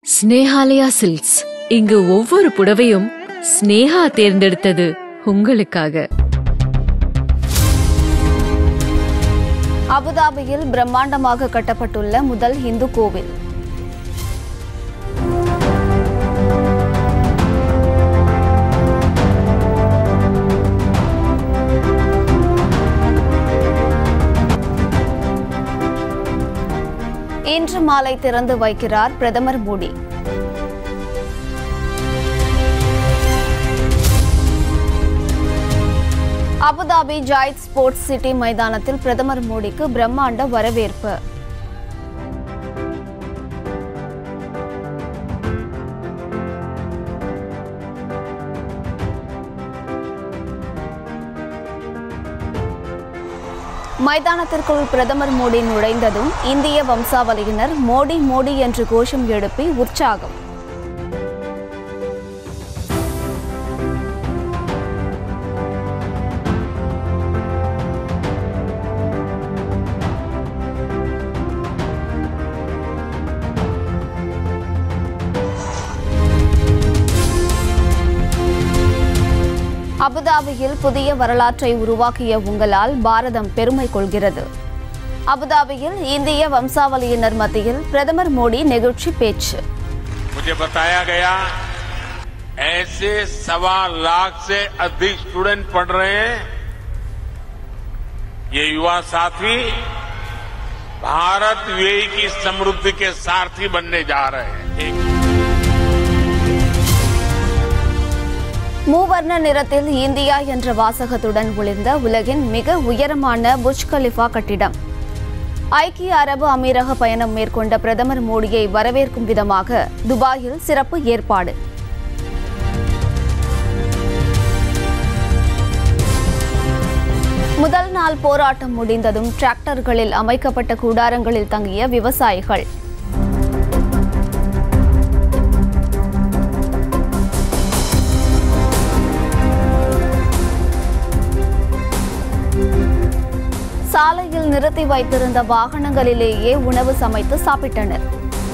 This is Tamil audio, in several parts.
ஸ்னேஹாலயா சில்க்ஸ் இங்கு ஒவ்வொரு புடவையும் ஸ்னேஹா தேர்ந்தெடுத்தது உங்களுக்காக அபுதாபியில் பிரம்மாண்டமாக கட்டப்பட்டுள்ள முதல் இந்து கோவில் இன்று மாலை திறந்து வைக்கிறார் பிரதமர் Modi Abu Dhabi Zayed sports city மைதானத்தில் பிரதமர் மோடிக்கு பிரம்மாண்ட வரவேற்பு மைதானத்திற்குள் பிரதமர் மோடி நுழைந்ததும் இந்திய வம்சாவளியினர் மோடி மோடி என்று கோஷம் எழுப்பி உற்சாகம் அபுதாபியில் புதிய வரலாற்றை உருவாக்கிய உங்களால் பாரதம் பெருமை கொள்கிறது அபுதாபியில் இந்திய வம்சாவளியினர் மத்தியில் பிரதமர் மோடி நெகிழ்ச்சி பேச்சு मुझे बताया गया ऐसे सवा लाख से अधिक स्टूडेंट पढ़ रहे हैं ये युवा साथी भारत यूएई की समृद्धि के सारथी बनने जा रहे हैं एक மூவர்ண நிறத்தில் இந்தியா என்ற வாசகத்துடன் ஒளிர்ந்த உலகின் மிக உயரமான புஜ் கலிஃபா கட்டிடம் ஐக்கிய அரபு அமீரக பயணம் மேற்கொண்ட பிரதமர் மோடியை வரவேற்கும் விதமாக துபாயில் சிறப்பு ஏற்பாடு முதல் நாள் போராட்டம் முடிந்ததும் டிராக்டர்களில் அமைக்கப்பட்ட கூடாரங்களில் தங்கிய விவசாயிகள் சாலையில் நிறுத்தி வைத்திருந்த வாகனங்களிலேயே உணவு சமைத்து சாப்பிட்டனர்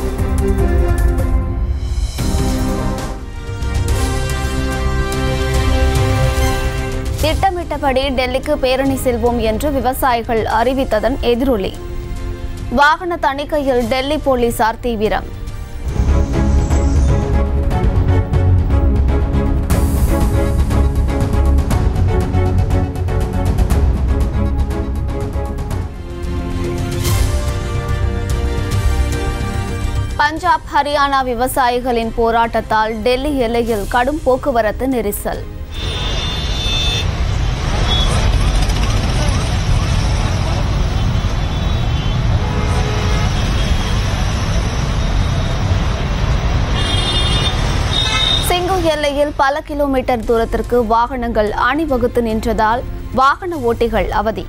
திட்டமிட்டபடி டெல்லிக்கு பேரணி செல்வோம் என்று விவசாயிகள் அறிவித்ததன் எதிரொலி வாகன தணிக்கையில் டெல்லி போலீசார் தீவிரம் பஞ்சாப் ஹரியானா விவசாயிகளின் போராட்டத்தால் டெல்லி எல்லையில் கடும் போக்குவரத்து நெரிசல் சிங்கு எல்லையில் பல கிலோமீட்டர் தூரத்திற்கு வாகனங்கள் அணிவகுத்து நின்றதால் வாகன ஓட்டிகள் அவதி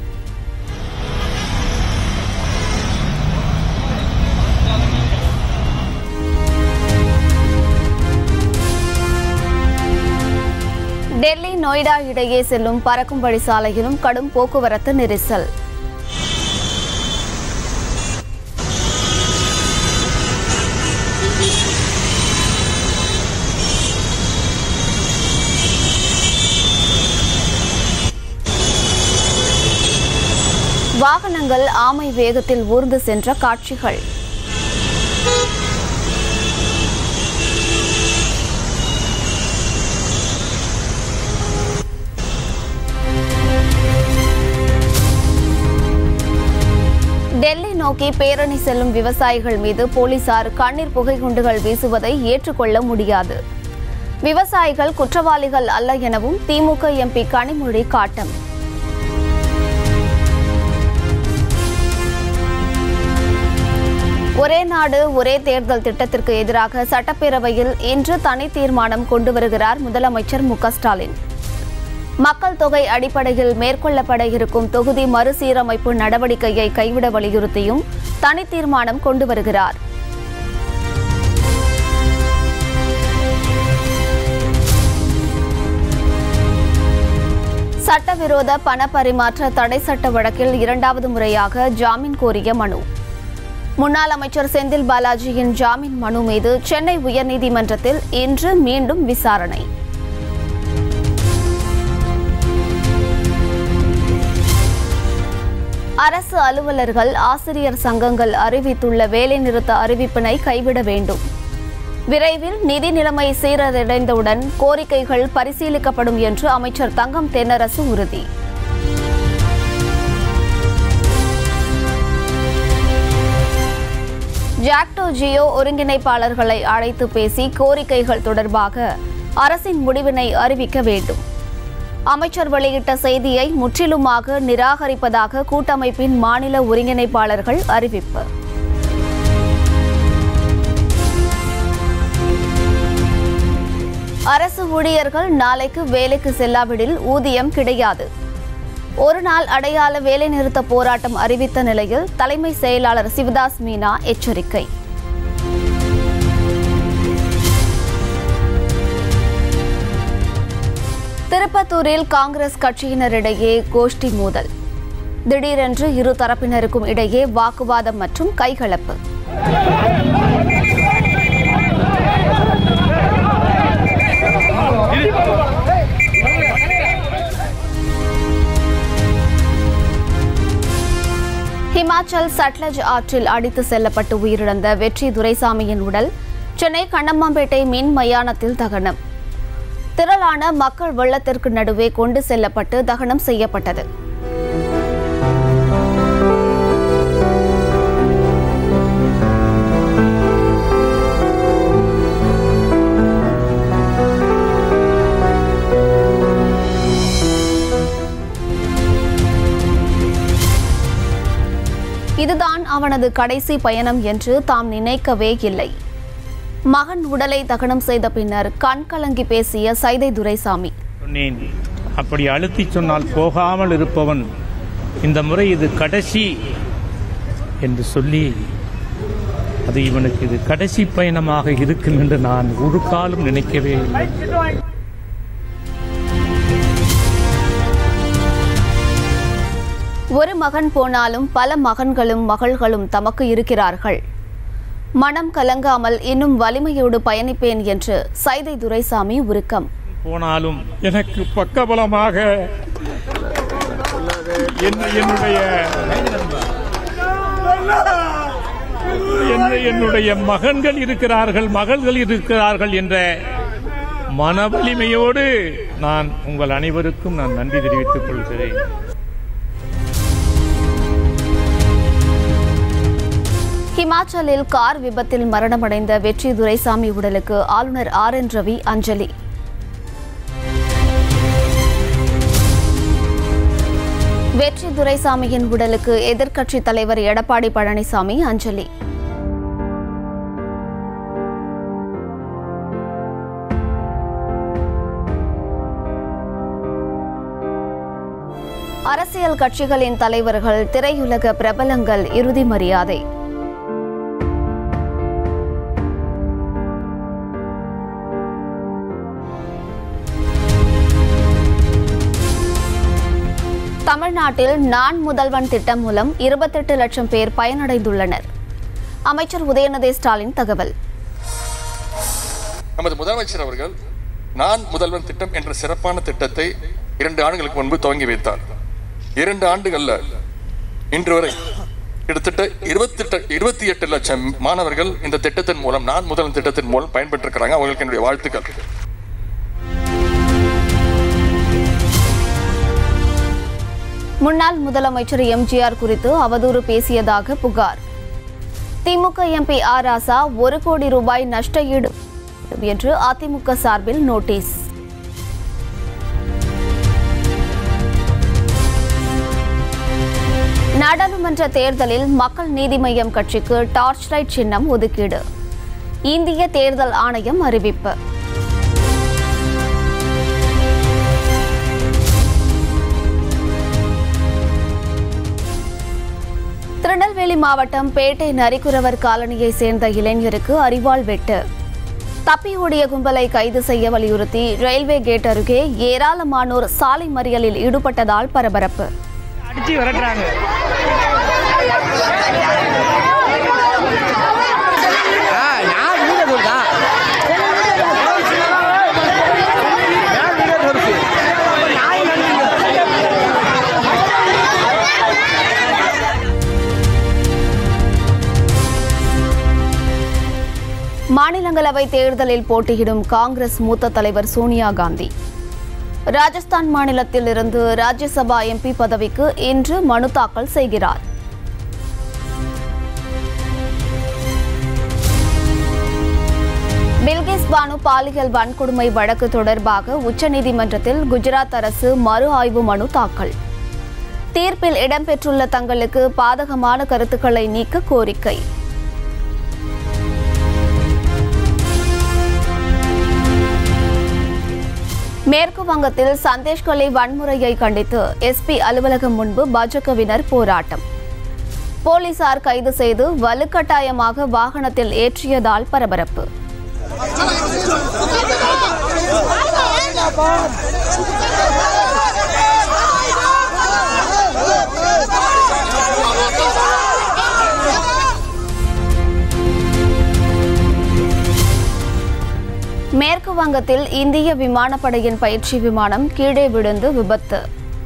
டெல்லி நொய்டா இடையே செல்லும் பறக்கும் வழி சாலையிலும் கடும் போக்குவரத்து நெரிசல் வாகனங்கள் ஆமை வேகத்தில் ஊர்ந்து சென்ற காட்சிகள் டெல்லி நோக்கி பேரணி செல்லும் விவசாயிகள் மீது போலீசார் கண்ணீர் புகை குண்டுகள் வீசுவதை ஏற்றுக்கொள்ள முடியாது விவசாயிகள் குற்றவாளிகள் அல்ல எனவும் திமுக எம்பி கனிமொழி காட்டம் ஒரே நாடு ஒரே தேர்தல் திட்டத்திற்கு எதிராக சட்டப்பேரவையில் இன்று தனி தீர்மானம் கொண்டு வருகிறார் முதலமைச்சர் மு க ஸ்டாலின் மக்கள் தொகை அடிப்படையில் மேற்கொள்ளப்பட இருக்கும் தொகுதி மறுசீரமைப்பு நடவடிக்கையை கைவிட வலியுறுத்தியும் தனி தீர்மானம் கொண்டு வருகிறார் சட்டவிரோத பண பரிமாற்ற தடை சட்ட வழக்கில் இரண்டாவது முறையாக ஜாமீன் கோரிய மனு முன்னாள் அமைச்சர் செந்தில் பாலாஜியின் ஜாமீன் மனு மீது சென்னை உயர்நீதிமன்றத்தில் இன்று மீண்டும் விசாரணை அரசு அலுவலர்கள் ஆசிரியர் சங்கங்கள் அறிவித்துள்ள வேலைநிறுத்த அறிவிப்பினை கைவிட வேண்டும் விரைவில் நிதி நிலைமை சீரடைந்தவுடன் கோரிக்கைகள் பரிசீலிக்கப்படும் என்று அமைச்சர் தங்கம் தென்னரசு உறுதி ஜாக்டோ ஜியோ ஒருங்கிணைப்பாளர்களை அழைத்து பேசி கோரிக்கைகள் தொடர்பாக அரசின் முடிவினை அறிவிக்க வேண்டும் அமைச்சர் வெளியிட்ட செய்தியை முற்றிலுமாக நிராகரிப்பதாக கூட்டமைப்பின் மாநில ஒருங்கிணைப்பாளர்கள் அறிவிப்பு அரசு ஊழியர்கள் நாளைக்கு வேலைக்கு செல்லாவிடில் ஊதியம் கிடையாது ஒரு நாள் அடையாள வேலைநிறுத்த போராட்டம் அறிவித்த நிலையில் தலைமை செயலாளர் சிவதாஸ் மீனா எச்சரிக்கை திருப்பத்தூரில் காங்கிரஸ் கட்சியினரிடையே கோஷ்டி மோதல் திடீரென்று இரு தரப்பினருக்கும் இடையே வாக்குவாதம் மற்றும் கைகலப்பு ஹிமாச்சல் சட்லஜ் ஆற்றில் அடித்து செல்லப்பட்டு உயிரிழந்த வெற்றி துரைசாமியின் உடல் சென்னை கண்ணம்மாம்பேட்டை மின் மயானத்தில் தகனம் திரளான மக்கள் வெள்ளத்திற்கு நடுவே கொண்டு செல்லப்பட்டு தகனம் செய்யப்பட்டது இதுதான் அவனது கடைசி பயணம் என்று தாம் நினைக்கவே இல்லை மகன் உடலை தகனம் செய்த பின்னர் கண் கலங்கி பேசிய சைதை துரைசாமி சொன்னேன் அப்படி அழுத்தி சொன்னால் போகாமல் இருப்பவன் இந்த முறை இது கடைசி என்று சொல்லி அது இவனுக்கு இது கடைசி பயணமாக இருக்கும் என்று நான் ஒரு காலம் நினைக்கவே இல்லை ஒரு மகன் போனாலும் பல மகன்களும் மகள்களும் தமக்கு இருக்கிறார்கள் மனம் கலங்காமல் இன்னும் வலிமையோடு பயணிப்பேன் என்று சைதை துரைசாமி உருக்கம் போனாலும் எனக்கு பக்கபலமாக என்ன- என்னுடைய என்ன- என்னுடைய மகன்கள் இருக்கிறார்கள் மகள்கள் இருக்கிறார்கள் என்ற மன வலிமையோடு நான் உங்கள் அனைவருக்கும் நான் நன்றி தெரிவித்துக் கொள்கிறேன் ஹிமாச்சலில் கார் விபத்தில் மரணமடைந்த வெற்றி துரைசாமி உடலுக்கு ஆளுநர் ஆர் என் ரவி அஞ்சலி வெற்றி துரைசாமியின் உடலுக்கு எதிர்க்கட்சித் தலைவர் எடப்பாடி பழனிசாமி அஞ்சலி அரசியல் கட்சிகளின் தலைவர்கள் திரையுலக பிரபலங்கள் இறுதி மரியாதை தமிழ்நாட்டில் நான் முதல்வன் திட்டம் மூலம் இருபத்தெட்டு லட்சம் பேர் பயனடைந்துள்ளனர் அமைச்சர் உதயநிதி ஸ்டாலின் தகவல் நமது முதலமைச்சர் அவர்கள் நான் முதல்வன் திட்டம் என்ற சிறப்பான திட்டத்தை இரண்டு ஆண்டுகளுக்கு முன்பு துவங்கி வைத்தார் இரண்டு ஆண்டுகள்ல இன்று வரை கிட்டத்தட்ட இருபத்தெட்டு இருபத்தி எட்டு லட்சம் மாணவர்கள் இந்த திட்டத்தின் மூலம் நான் முதல்வன் திட்டத்தின் மூலம் பயன்பெற்றிருக்கிறாங்க அவங்களுக்கு என்னுடைய வாழ்த்துக்கள் முன்னாள் முதலமைச்சர் எம்ஜிஆர் குறித்து அவதூறு பேசியதாக புகார் திமுக எம்பி ஆர் ராசா ஒரு கோடி ரூபாய் நஷ்ட ஈடு என்று அதிமுக சார்பில் நோட்டீஸ் நாடாளுமன்ற தேர்தலில் மக்கள் நீதி மய்யம் கட்சிக்கு டார்ச் லைட் சின்னம் ஒதுக்கீடு இந்திய தேர்தல் ஆணையம் அறிவிப்பு திருநெல்வேலி மாவட்டம் பேட்டை நரிக்குறவர் காலனியை சேர்ந்த இளைஞருக்கு அரிவாள் வெட்டு தப்பியோடிய கும்பலை கைது செய்ய வலியுறுத்தி ரயில்வே கேட் அருகே ஏராளமானோர் சாலை மறியலில் ஈடுபட்டதால் பரபரப்பு அடிச்சு விரட்டுறாங்க மாநிலங்களவை தேர்தலில் போட்டியிடும் காங்கிரஸ் மூத்த தலைவர் சோனியா காந்தி ராஜஸ்தான் மாநிலத்தில் இருந்து ராஜ்யசபா எம்பி பதவிக்கு இன்று மனு தாக்கல் செய்கிறார் பில்கிஸ் பானு பாலியல் வன்கொடுமை வழக்கு தொடர்பாக உச்சநீதிமன்றத்தில் குஜராத் அரசு மறு ஆய்வு மனு தாக்கல் தீர்ப்பில் இடம்பெற்றுள்ள தங்களுக்கு பாதகமான கருத்துக்களை நீக்க கோரிக்கை மேற்கு வங்கத்தில் சந்தேஷ்கலை வன்முறையை கண்டித்து எஸ்பி அலுவலகம் முன்பு பாஜகவினர் போராட்டம் போலீசார் கைது செய்து வலுக்கட்டாயமாக வாகனத்தில் ஏற்றியதால் பரபரப்பு மேற்கு வங்கத்தில் இந்திய விமானப்படையின் பயிற்சி விமானம் கீழே விழுந்து விபத்து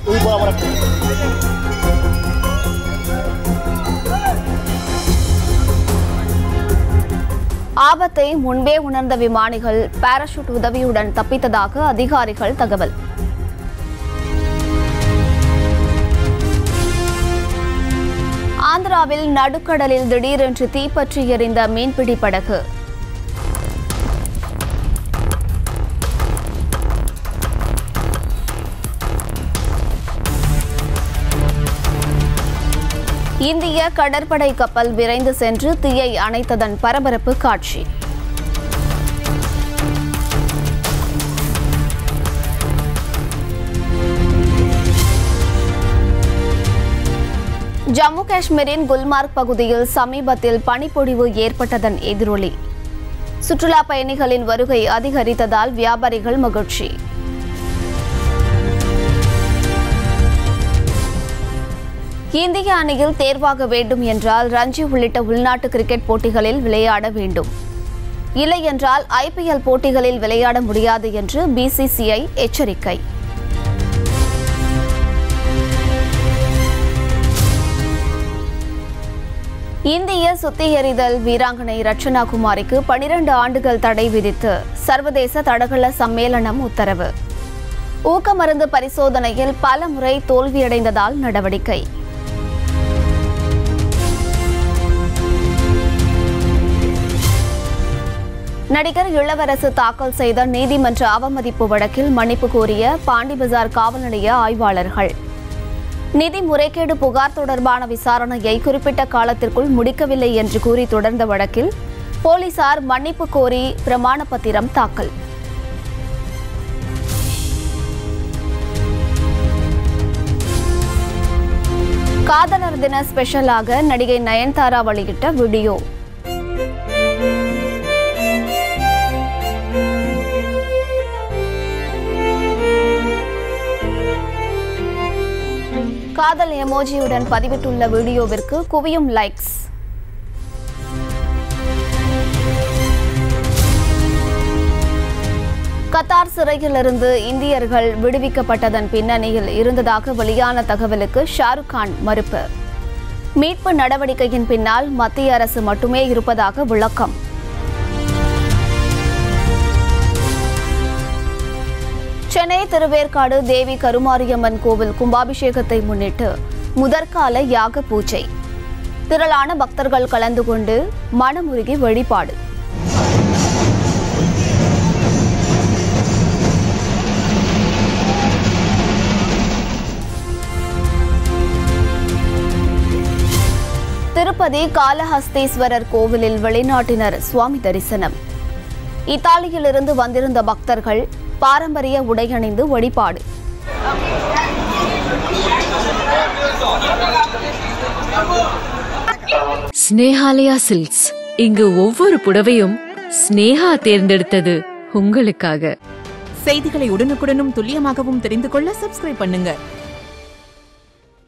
ஆபத்தை முன்பே உணர்ந்த விமானிகள் பாராசூட் உதவியுடன் தப்பித்ததாக அதிகாரிகள் தகவல் ஆந்திராவில் நடுக்கடலில் திடீரென்று தீப்பற்றி எரிந்த மீன்பிடி படகு இந்திய கடற்படை கப்பல் விரைந்து சென்று தீயை அணைத்ததன் பரபரப்பு காட்சி ஜம்மு காஷ்மீரின் குல்மார்க் பகுதியில் சமீபத்தில் பனிப்பொழிவு ஏற்பட்டதன் எதிரொலி சுற்றுலா பயணிகளின் வருகை அதிகரித்ததால் வியாபாரிகள் மகிழ்ச்சி இந்திய அணியில் தேர்வாக வேண்டும் என்றால் ரஞ்சி உள்ளிட்ட உள்நாட்டு கிரிக்கெட் போட்டிகளில் விளையாட வேண்டும் இல்லை என்றால் ஐபிஎல் போட்டிகளில் விளையாட முடியாது என்று பிசிசிஐ எச்சரிக்கை இந்திய சுத்திகரிதல் வீராங்கனை ரட்சனா குமாரிக்கு பனிரண்டு ஆண்டுகள் தடை விதித்து சர்வதேச தடகள சம்மேளனம் உத்தரவு ஊக்கமருந்து பரிசோதனையில் பல முறை தோல்வியடைந்ததால் நடவடிக்கை நடிகர் இளவரசு தாக்கல் செய்த நீதிமன்ற அவமதிப்பு வழக்கில் மன்னிப்பு கோரிய பாண்டி பஜார் காவல் நிலைய ஆய்வாளர்கள் நிதி முறைகேடு புகார் தொடர்பான விசாரணையை குறிப்பிட்ட காலத்திற்குள் முடிக்கவில்லை என்று கூறி தொடர்ந்த வழக்கில் போலீசார் மன்னிப்பு கோரி பிரமாண பத்திரம் தாக்கல் காதலர் தின ஸ்பெஷலாக நடிகை நயன்தாரா வெளியிட்ட வீடியோ காதல் எமோஜியுடன் பதிவிட்டுள்ள வீடியோவிற்கு குவியும் லைக்ஸ் கத்தார் சிறையிலிருந்து இந்தியர்கள் விடுவிக்கப்பட்டதன் பின்னணியில் இருந்ததாக வெளியான தகவலுக்கு ஷாருக் கான் மறுப்பு மீட்பு நடவடிக்கையின் பின்னால் மத்திய அரசு மட்டுமே இருப்பதாக விளக்கம் சென்னை திருவேற்காடு தேவி கருமாரியம்மன் கோவில் கும்பாபிஷேகத்தை முன்னிட்டு முதற்கால யாக பூஜை திரளான பக்தர்கள் கலந்து கொண்டு மனமுருகி வழிபாடு திருப்பதி காலஹஸ்தீஸ்வரர் கோவிலில் வெளிநாட்டினர் சுவாமி தரிசனம் இத்தாலியிலிருந்து வந்திருந்த பக்தர்கள் பாரம்பரிய உடையணிந்து வழிபாடு ஸ்னேஹாலயா சில்க்ஸ் இங்கு ஒவ்வொரு புடவையும் ஸ்னேஹா தேர்ந்தெடுத்தது உங்களுக்காக செய்திகளை உடனுக்குடனும் துல்லியமாகவும் தெரிந்து கொள்ள சப்ஸ்கிரைப் பண்ணுங்க